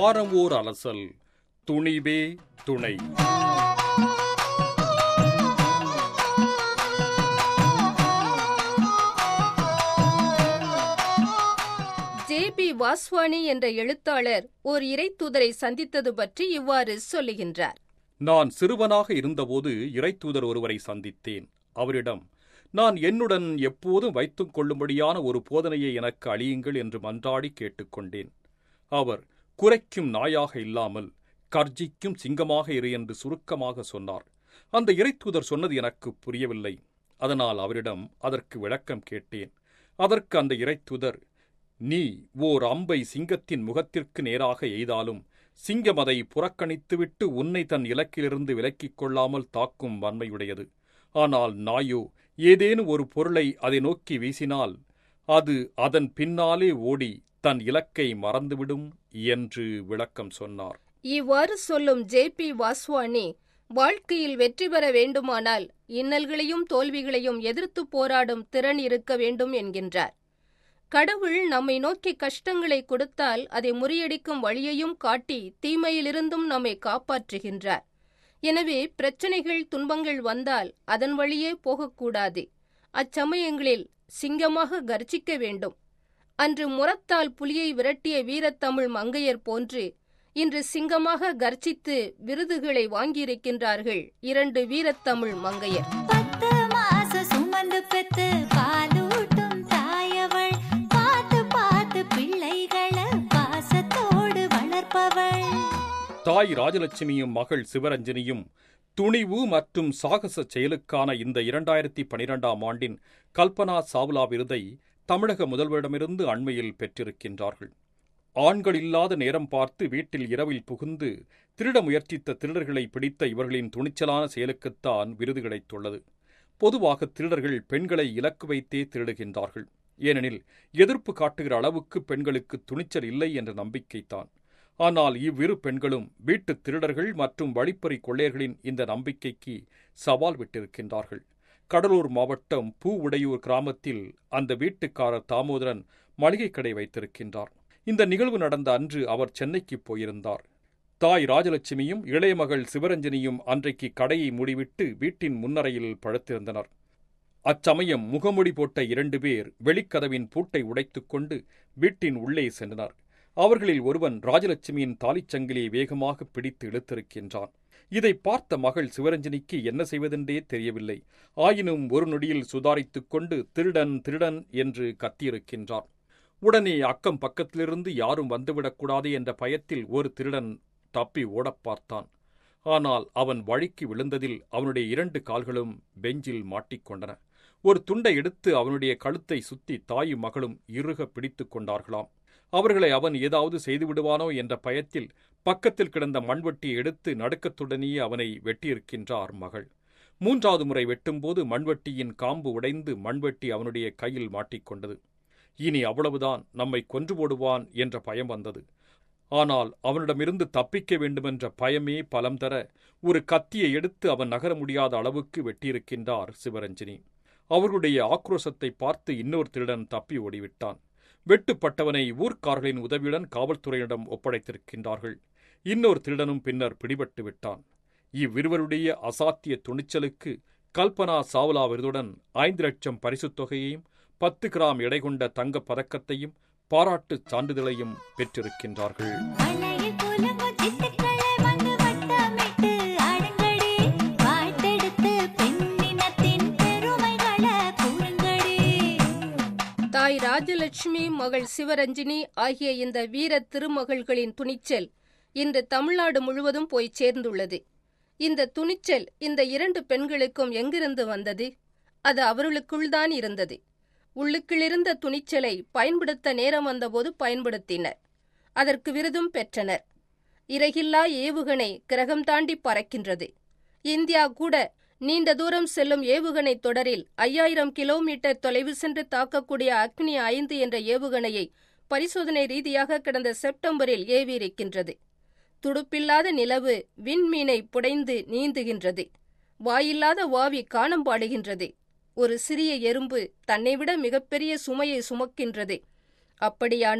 வாரம் ஓர் அலசல் துணிவே துணை J P Vaswani என்ற எழுத்தாளர் ஓர் இறைத்தூதரை சந்தித்தது பற்றி இவ்வாறு சொல்லுகின்றார் நான் சிறுவனாக இருந்தபோது இறைத்தூதர் ஒருவரை சந்தித்தேன் அவரிடம் நான் என்னுடன் எப்போதும் வைத்துக் கொள்ளும்படியான ஒரு போதனையை எனக்கு அழியுங்கள் என்று மன்றாடி கேட்டுக்கொண்டேன் அவர் குறைக்கும் நாயாக இல்லாமல் கர்ஜிக்கும் சிங்கமாக இரு என்று சுருக்கமாக சொன்னார் அந்த இறைத்தூதர் சொன்னது எனக்கு புரியவில்லை அதனால் அவரிடம் அதற்கு விளக்கம் கேட்டேன் அதற்கு அந்த இறைத்தூதர் நீ ஓர் அம்பை சிங்கத்தின் முகத்திற்கு நேராக எய்தாலும் சிங்கம் அதை புறக்கணித்துவிட்டு உன்னை தன் இலக்கிலிருந்து விலக்கிக் கொள்ளாமல் தாக்கும் வன்மையுடையது ஆனால் நாயோ ஏதேனும் ஒரு பொருளை அதை நோக்கி வீசினால் அது அதன் பின்னாலே ஓடி தன் இலக்கை மறந்துவிடும் என்று விளக்கம் சொன்னார் இவ்வாறு சொல்லும் ஜே பி வாஸ்வானி வாழ்க்கையில் வெற்றி பெற வேண்டுமானால் இன்னல்களையும் தோல்விகளையும் எதிர்த்து போராடும் திறன் இருக்க வேண்டும் என்கின்றார் கடவுள் நம்மை நோக்கி கஷ்டங்களை கொடுத்தால் அதை முறியடிக்கும் வழியையும் காட்டி தீமையிலிருந்தும் நம்மை காப்பாற்றுகின்றார் எனவே பிரச்சனைகள் துன்பங்கள் வந்தால் அதன் வழியே போகக்கூடாது அச்சமயங்களில் சிங்கமாக கர்ஜிக்க வேண்டும் அன்று முரத்தால் புலியை விரட்டிய வீரத்தமிழ் மங்கையர் போன்று இன்று சிங்கமாக கர்ஜித்து விருதுகளை வாங்கியிருக்கின்றார்கள் இரண்டு வீரத்தமிழ் மங்கையர் பத்து மாசம் சுமந்து பெத்து பாலூட்டும் தாயவள் பார்த்து பார்த்து பிள்ளைகளை பாசத்தோடு வளர்ப்பவள் தாய் ராஜலட்சுமியும் மகள் சிவரஞ்சனியும் துணிவு மற்றும் சாகச செயலுக்கான இந்த இரண்டாயிரத்தி பனிரெண்டாம் ஆண்டின் கல்பனா சாவ்லா விருதை தமிழக முதல்வரிடமிருந்து அண்மையில் பெற்றிருக்கின்றார்கள் ஆண்கள் இல்லாத நேரம் பார்த்து வீட்டில் இரவில் புகுந்து திருட முயற்சித்த திருடர்களை பிடித்த இவர்களின் துணிச்சலான செயலுக்குத்தான் விருது கிடைத்துள்ளது பொதுவாக திருடர்கள் பெண்களை இலக்கு வைத்தே திருடுகின்றார்கள் ஏனெனில் எதிர்ப்பு காட்டுகிற அளவுக்கு பெண்களுக்கு துணிச்சல் இல்லை என்ற நம்பிக்கைத்தான் ஆனால் இவ்விரு பெண்களும் வீட்டுத் திருடர்கள் மற்றும் வழிப்பறி கொள்ளையர்களின் இந்த நம்பிக்கைக்கு சவால் விட்டிருக்கின்றார்கள் கடலூர் மாவட்டம் பூ உடையூர் கிராமத்தில் அந்த வீட்டுக்காரர் தாமோதரன் மளிகை கடை வைத்திருக்கின்றார் இந்த நிகழ்வு நடந்த அன்று அவர் சென்னைக்கு போயிருந்தார் தாய் ராஜலட்சுமியும் இளைய மகள் சிவரஞ்சனியும் அன்றைக்கு கடையை மூடிவிட்டு வீட்டின் முன்னறையில் படுத்திருந்தனர் அச்சமயம் முகமுடி போட்ட இரண்டு பேர் வெளிக்கதவின் பூட்டை உடைத்துக் கொண்டு வீட்டின் உள்ளே சென்றனர் அவர்களில் ஒருவன் ராஜலட்சுமியின் தாலிச்சங்கிலியை வேகமாக பிடித்து இழுத்திருக்கின்றான் இதை பார்த்த மகள் சிவரஞ்சனிக்கு என்ன செய்வதென்றே தெரியவில்லை ஆயினும் ஒரு நொடியில் சுதாரித்துக் கொண்டு திருடன் திருடன் என்று கத்தியிருக்கின்றான் உடனே அக்கம் பக்கத்திலிருந்து யாரும் வந்துவிடக்கூடாது என்ற பயத்தில் ஒரு திருடன் தப்பி ஓடப் பார்த்தான் ஆனால் அவன் வழிக்கு விழுந்ததில் அவனுடைய இரண்டு கால்களும் பெஞ்சில் மாட்டிக்கொண்டன ஒரு துண்டை எடுத்து அவனுடைய கழுத்தை சுத்தி தாயும் மகளும் இறுக பிடித்துக் கொண்டார்களாம் அவர்களை அவன் ஏதாவது செய்துவிடுவானோ என்ற பயத்தில் பக்கத்தில் கிடந்த மண்வெட்டியை எடுத்து நடுக்கத்துடனேயே அவனை வெட்டியிருக்கின்றார் மகள் மூன்றாவது முறை வெட்டும்போது மண்வெட்டியின் காம்பு உடைந்து மண்வெட்டி அவனுடைய கையில் மாட்டிக்கொண்டது இனி அவ்வளவுதான் நம்மை கொன்று போடுவான் என்ற பயம் வந்தது ஆனால் அவனிடமிருந்து தப்பிக்க வேண்டுமென்ற பயமே பலம் தர ஒரு கத்தியை எடுத்து அவன் நகர முடியாத அளவுக்கு வெட்டியிருக்கின்றார் சிவரஞ்சினி அவர்களுடைய ஆக்ரோசத்தை பார்த்து இன்னொரு திருடன் தப்பி ஓடிவிட்டான் வெட்டுப்பட்டவனை ஊர்க்காரர்களின் உதவியுடன் காவல்துறையிடம் ஒப்படைத்திருக்கின்றார்கள் இன்னொரு திருடனும் பின்னர் பிடிபட்டு விட்டான் இவ்விருவருடைய அசாத்திய துணிச்சலுக்கு கல்பனா சாவ்லா விருதுடன் ஐந்து லட்சம் பரிசுத் தொகையையும் பத்து கிராம் எடை கொண்ட தங்கப் பதக்கத்தையும் பாராட்டுச் சான்றிதழையும் பெற்றிருக்கின்றார்கள் மலையில் குலுங்கும் சிட்டுக்களே வந்து வட்டமிட்டு ஆடுங்கடி வாழ்த்தெடுத்து பெண்ணினத்தின் பெருமைகளை கூறுங்கடி தாய் ராஜலட்சுமி மகள் சிவரஞ்சினி ஆகிய இந்த வீர திருமகள்களின் துணிச்சல் இன்று தமிழ்நாடு முழுவதும் போய் சேர்ந்துள்ளது இந்த துணிச்சல் இந்த இரண்டு பெண்களுக்கும் எங்கிருந்து வந்தது அது அவர்களுக்குள்தான் இருந்தது உள்ளுக்குள்ளிருந்த துணிச்சலை பயன்படுத்த நேரம் வந்தபோது பயன்படுத்தினர் அதற்கு விருதும் பெற்றனர் இறகில்லா ஏவுகணை கிரகம் தாண்டி பறக்கின்றது இந்தியா கூட நீண்ட தூரம் செல்லும் ஏவுகணை தொடரில் ஐயாயிரம் கிலோமீட்டர் தொலைவு சென்று தாக்கக்கூடிய அக்னி ஐந்து என்ற ஏவுகணையை பரிசோதனை ரீதியாக கடந்த செப்டம்பரில் ஏவியிருக்கின்றது துடுப்பில்லாத நிலவு விண்மீனை புடைந்து நீந்துகின்றது வாயில்லாத வாவி காணம்பாடுகின்றது ஒரு சிறிய எறும்பு தன்னைவிட மிகப்பெரிய சுமையை சுமக்கின்றது அப்படியானால்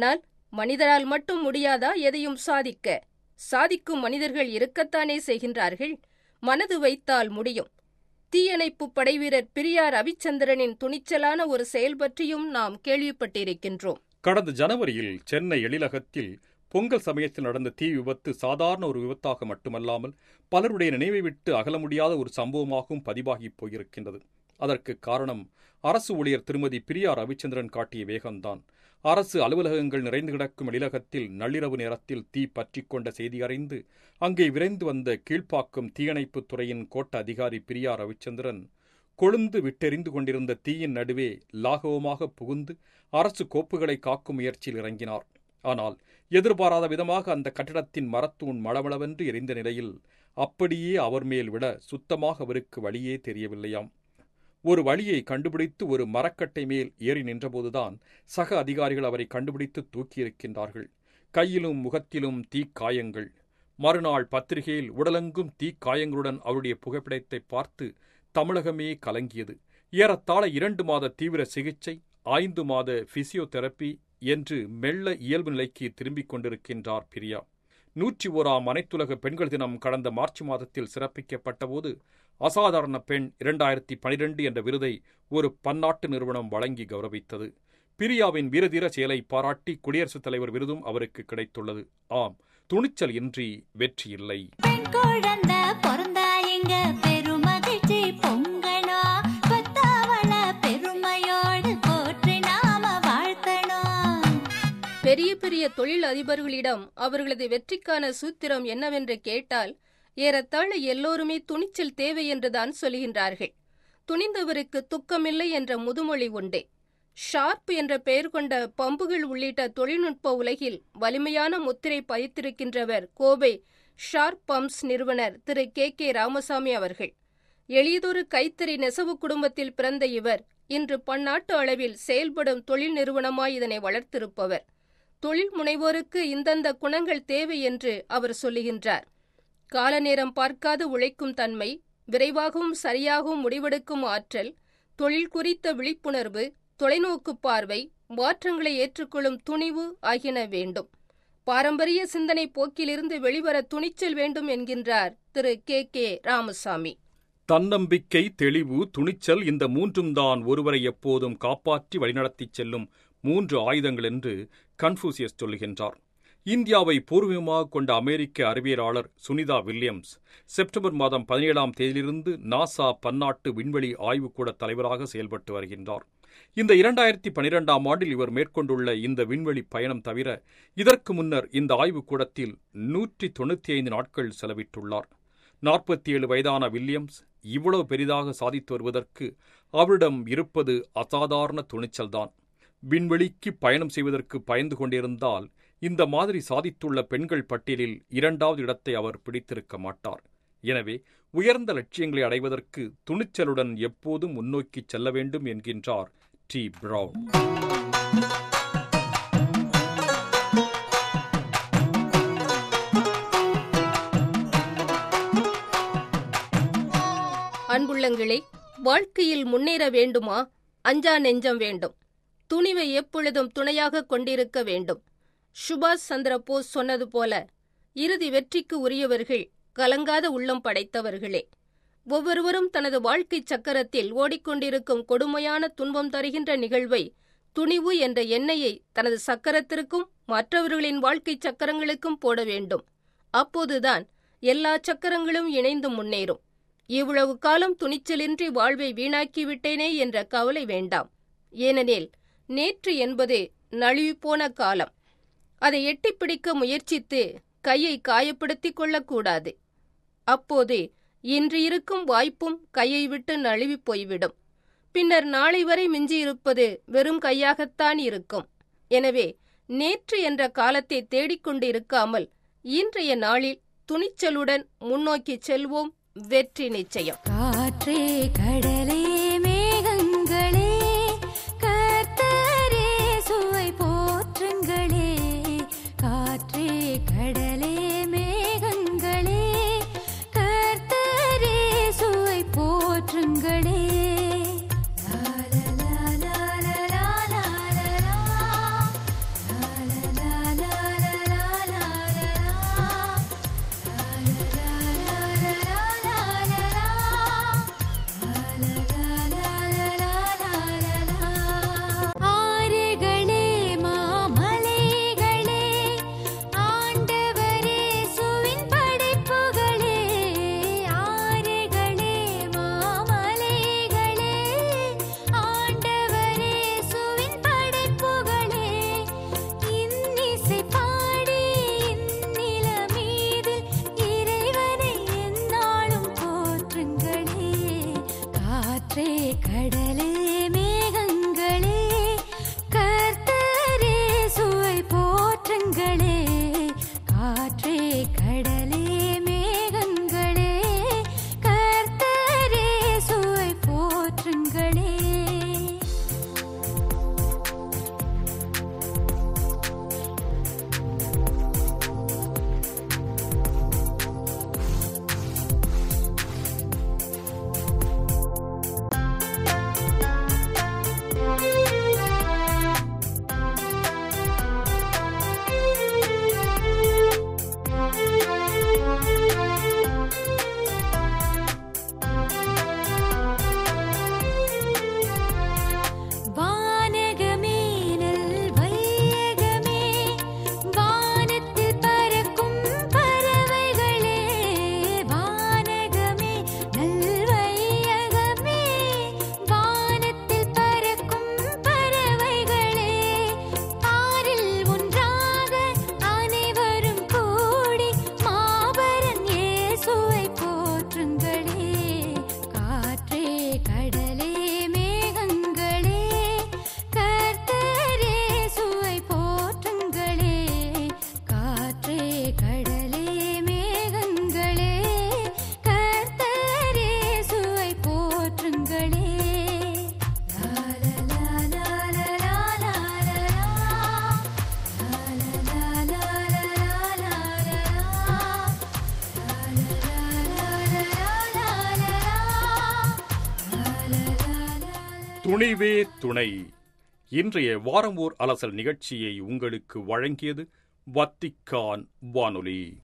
மனிதரால் மட்டும் முடியாதா எதையும் சாதிக்க சாதிக்கும் மனிதர்கள் இருக்கத்தானே செய்கின்றார்கள் மனது வைத்தால் முடியும் தீயணைப்பு படைவீரர் பிரியார் ரவிச்சந்திரனின் துணிச்சலான ஒரு செயல் பற்றியும் நாம் கேள்விப்பட்டிருக்கின்றோம் கடந்த ஜனவரியில் சென்னை எழிலகத்தில் பொங்கல் சமயத்தில் நடந்த தீ விபத்து சாதாரண ஒரு விபத்தாக மட்டுமல்லாமல் பலருடைய நினைவை விட்டு அகல முடியாத ஒரு சம்பவமாகவும் பதிவாகிப் போயிருக்கின்றது அதற்கு காரணம் அரசு ஊழியர் திருமதி பிரியா ரவிச்சந்திரன் காட்டிய வேகம்தான் அரசு அலுவலகங்கள் நிறைந்து கிடக்கும் எழிலகத்தில் நள்ளிரவு நேரத்தில் தீ பற்றிக் கொண்ட செய்தி அறிந்து அங்கே விரைந்து வந்த கீழ்ப்பாக்கம் தீயணைப்புத் துறையின் கோட்ட அதிகாரி பிரியா ரவிச்சந்திரன் கொழுந்து விட்டெறிந்து கொண்டிருந்த தீயின் நடுவே லாகவமாக புகுந்து அரசு கோப்புகளை காக்கும் முயற்சியில் இறங்கினார் ஆனால் எதிர்பாராத விதமாக அந்த கட்டிடத்தின் மரத்தூண் மளமளவென்று எரிந்த நிலையில் அப்படியே அவர் மேல் விட சுத்தமாக அவருக்கு வழியே தெரியவில்லையாம் ஒரு வழியை கண்டுபிடித்து ஒரு மரக்கட்டை மேல் ஏறி நின்றபோதுதான் சக அதிகாரிகள் அவரை கண்டுபிடித்து தூக்கியிருக்கின்றார்கள் கையிலும் முகத்திலும் தீக்காயங்கள் மறுநாள் பத்திரிகையில் உடலெங்கும் தீக்காயங்களுடன் அவருடைய புகைப்படத்தை பார்த்து தமிழகமே கலங்கியது ஏறத்தாழ இரண்டு மாத தீவிர சிகிச்சை ஐந்து மாத பிசியோதெரப்பி என்று மெல்ல இயல்பு நிலைக்கு திரும்பிக் கொண்டிருக்கின்றார் பிரியா நூற்றி ஓராம் அனைத்துலக பெண்கள் தினம் கடந்த மார்ச் மாதத்தில் சிறப்பிக்கப்பட்டபோது அசாதாரண பெண் இரண்டாயிரத்தி பனிரெண்டு என்ற விருதை ஒரு பன்னாட்டு நிறுவனம் வழங்கி கௌரவித்தது பிரியாவின் வீரதீர செயலை பாராட்டி குடியரசுத் தலைவர் விருதும் அவருக்கு கிடைத்துள்ளது ஆம் துணிச்சல் இன்றி வெற்றி இல்லை பெண் குழந்தை பிறந்தா எங்க பெருமகிழ்ச்சி பொங்கணும் பெத்தவள பெருமையோடு போற்றி நாம வாழ்த்தணும் பெரிய பெரிய தொழில் அதிபர்களிடம் அவர்களது வெற்றிக்கான சூத்திரம் என்னவென்று கேட்டால் ஏறத்தாழ எல்லோருமே துணிச்சல் தேவை என்றுதான் சொல்கின்றார்கள் துணிந்தவருக்கு துக்கமில்லை என்ற முதுமொழி உண்டே ஷார்ப் என்ற பெயர் கொண்ட பம்புகள் உள்ளிட்ட தொழில்நுட்ப உலகில் வலிமையான முத்திரை பதித்திருக்கின்றவர் கோபை ஷார்ப் பம்ப்ஸ் நிறுவனர் திரு கே கே ராமசாமி அவர்கள் எளியதொரு கைத்தறி நெசவு குடும்பத்தில் பிறந்த இவர் இன்று பன்னாட்டு அளவில் செயல்படும் தொழில் நிறுவனமாய் இதனை வளர்த்திருப்பவர் தொழில் முனைவோருக்கு இந்தந்த குணங்கள் தேவை என்று அவர் சொல்லுகின்றார் கால நேரம் பார்க்காது உழைக்கும் தன்மை விரைவாகவும் சரியாகவும் முடிவெடுக்கும் ஆற்றல் தொழில் குறித்த விழிப்புணர்வு தொலைநோக்கு பார்வை மாற்றங்களை ஏற்றுக்கொள்ளும் துணிவு ஆகியன வேண்டும் பாரம்பரிய சிந்தனை போக்கிலிருந்து வெளிவர துணிச்சல் வேண்டும் என்கின்றார் திரு கே கே ராமசாமி தன்னம்பிக்கை தெளிவு துணிச்சல் இந்த மூன்றும் தான் ஒருவரை எப்போதும் காப்பாற்றி வழிநடத்திச் செல்லும் மூன்று ஆயுதங்கள் என்று கன்ஃபூசியஸ் சொல்லுகின்றார் இந்தியாவை பூர்வீகமாக கொண்ட அமெரிக்க அறிவியலாளர் சுனிதா வில்லியம்ஸ் செப்டம்பர் மாதம் பதினேழாம் தேதியிலிருந்து நாசா பன்னாட்டு விண்வெளி ஆய்வுக்கூட தலைவராக செயல்பட்டு வருகின்றார் இந்த இரண்டாயிரத்தி பனிரெண்டாம் ஆண்டில் இவர் மேற்கொண்டுள்ள இந்த விண்வெளி பயணம் தவிர இதற்கு முன்னர் இந்த ஆய்வுக்கூடத்தில் நூற்றி தொண்ணூற்றி ஐந்து நாட்கள் செலவிட்டுள்ளார் நாற்பத்தி ஏழு வயதான வில்லியம்ஸ் இவ்வளவு பெரிதாக சாதித்து வருவதற்கு அவரிடம் இருப்பது அசாதாரண துணிச்சல்தான் விண்வெளிக்கு பயணம் செய்வதற்கு பயந்து கொண்டிருந்தால் இந்த மாதிரி சாதித்துள்ள பெண்கள் பட்டியலில் இரண்டாவது இடத்தை அவர் பிடித்திருக்க மாட்டார் எனவே உயர்ந்த லட்சியங்களை அடைவதற்கு துணிச்சலுடன் எப்போதும் முன்னோக்கிச் செல்ல வேண்டும் என்கின்றார் டி பிரவுன் அன்புள்ளங்களே வாழ்க்கையில் முன்னேற வேண்டுமா அஞ்சா நெஞ்சம் வேண்டும் துணிவை எப்பொழுதும் துணையாக கொண்டிருக்க வேண்டும் சுபாஷ் சந்திர போஸ் சொன்னது போல இறுதி வெற்றிக்கு உரியவர்கள் கலங்காத உள்ளம் படைத்தவர்களே ஒவ்வொருவரும் தனது வாழ்க்கைச் சக்கரத்தில் ஓடிக்கொண்டிருக்கும் கொடுமையான துன்பம் தருகின்ற நிகழ்வை துணிவு என்ற எண்ணெயை தனது சக்கரத்திற்கும் மற்றவர்களின் வாழ்க்கைச் சக்கரங்களுக்கும் போட வேண்டும் அப்போதுதான் எல்லா சக்கரங்களும் இணைந்து முன்னேறும் இவ்வளவு காலம் துணிச்சலின்றி வாழ்வை வீணாக்கிவிட்டேனே என்ற கவலை வேண்டாம் ஏனெனில் நேற்று என்பது நழுவிப்போன காலம் அதை எட்டிப்பிடிக்க முயற்சித்து கையை காயப்படுத்திக் கொள்ளக்கூடாது அப்போது இன்று இருக்கும் வாய்ப்பும் கையை விட்டு நழுவிப் போய்விடும் பின்னர் நாளை வரை மிஞ்சியிருப்பது வெறும் கையாகத்தான் இருக்கும் எனவே நேற்று என்ற காலத்தை தேடிக்கொண்டு இருக்காமல் இன்றைய நாளில் துணிச்சலுடன் முன்னோக்கிச் செல்வோம் வெற்றி நிச்சயம் காற்றே கடலே மேகங்களே கர்த்தரே சுவை போற்றுங்களே காற்றே கடலே மேகங்களே கர்த்தரே சுவை போற்றுங்களே லா, லா, லா, லா, லா, லா, லா, லா. லா, லா, லா, கடலே மேகங்களே கர்த்தரே சுவை போற்றுங்களே காற்றே கடலே மேகங்களே கர்த்தரே சுவை போற்றுங்களே வானகமே நல் வையகமே வானத்தில் பறக்கும் பறவைகளே வானகமே நல் வையகமே வானத்தில் பறக்கும் பறவைகளே ஆறில் ஒன்றாக அனைவரும் கூடி மாபரன் இயேசுவை போற்றுங்களே காற்றே கடலே மேகங்களே கர்த்தரே சுவை போற்றுங்களே காற்றே கடலே மேகங்களே கர்த்தரே சுவை போற்றுங்களே லா லா லா லா லா லா லா லா லா லா லா துணிவே துணை இன்றைய வாரம் ஓர் அலசல் நிகழ்ச்சியை உங்களுக்கு வழங்கியது வத்திக்கான் வானொலி